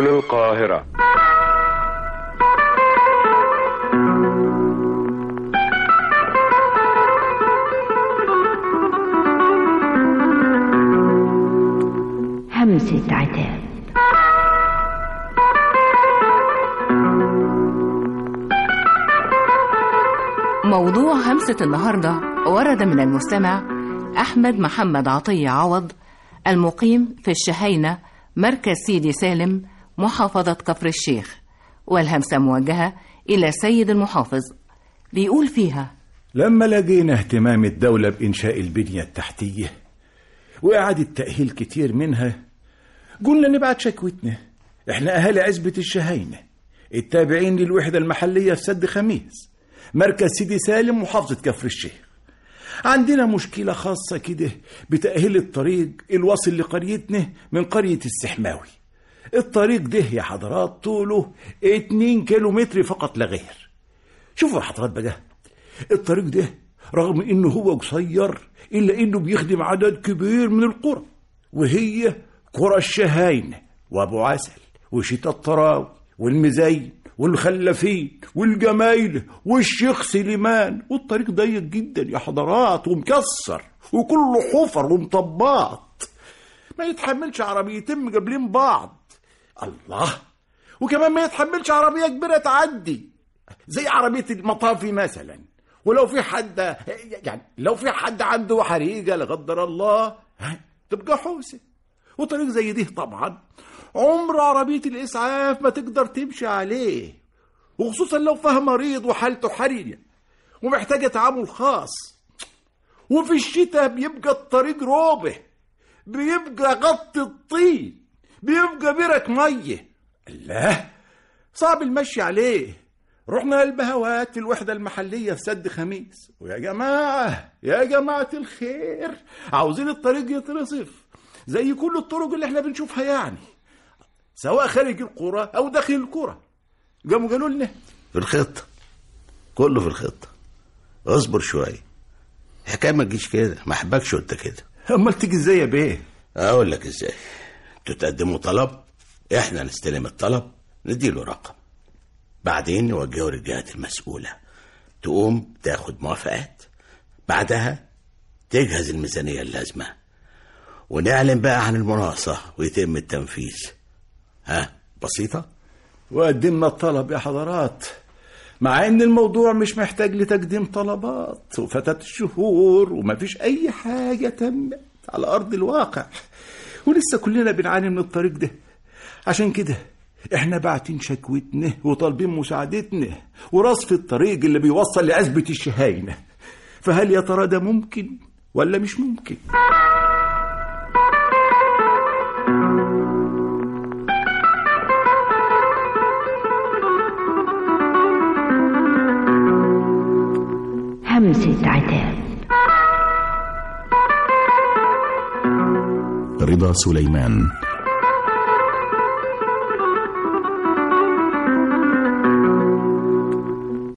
سيكون القاهرة همسة عتاب موضوع همسة النهاردة ورد من المستمع أحمد محمد عطية عوض المقيم في الشهينة مركز سيدي سالم محافظة كفر الشيخ والهمسة موجهة إلى سيد المحافظ بيقول فيها لما لقينا اهتمام الدولة بإنشاء البنية التحتية وإعادة تأهيل كتير منها قلنا نبعت شكوتنا احنا أهالي عزبة الشهينة التابعين للوحدة المحلية في سد خميس مركز سيدي سالم محافظة كفر الشيخ عندنا مشكلة خاصة كده بتأهيل الطريق الواصل لقريتنا من قرية السحماوي الطريق ده يا حضرات طوله 2 كيلو متر فقط لا غير شوفوا يا حضرات بقى الطريق ده رغم انه هو قصير الا انه بيخدم عدد كبير من القرى وهي قرى الشهاينة وابو عسل وشتى الطراوي والمزين والخلفين والجمايل والشيخ سليمان والطريق ضيق جدا يا حضرات ومكسر وكله حفر ومطبات ما يتحملش عربيتين مقابلين بعض الله وكمان ما يتحملش عربية كبيرة تعدي زي عربية المطافي مثلا ولو في حد يعني لو في حد عنده حريقة لا قدر الله ها، تبقى حوسة وطريق زي ده طبعا عمر عربية الإسعاف ما تقدر تمشي عليه وخصوصا لو فيها مريض وحالته حرجة ومحتاجة تعامل خاص وفي الشتاء بيبقى الطريق روبه بيبقى غط الطين بيبقى برك مية الله صعب المشي عليه رحنا البهوات في الوحدة المحلية في سد خميس ويا جماعة يا جماعة الخير عاوزين الطريق يترصف زي كل الطرق اللي احنا بنشوفها يعني سواء خارج القرى أو داخل القرى قاموا قالوا لنا في الخطة كله في الخطة اصبر شوية الحكاية ما تجيش كده ما احبكش وانت كده أمال تيجي ازاي يا بيه اقول لك ازاي تتقدموا طلب احنا نستلم الطلب نديله رقم بعدين نوجهه للجهات المسؤولة تقوم تاخد موافقات بعدها تجهز الميزانية اللازمة ونعلن بقى عن المناقصة ويتم التنفيذ ها بسيطة وقدمنا الطلب يا حضرات مع ان الموضوع مش محتاج لتقديم طلبات وفتت الشهور ومفيش اي حاجة تمت على ارض الواقع ولسه كلنا بنعاني من الطريق ده عشان كده احنا باعتين شكوتنا وطالبين مساعدتنا ورصف الطريق اللي بيوصل لعزبة الشهاينة فهل يا ترى ده ممكن ولا مش ممكن همسة عتاب رضا سليمان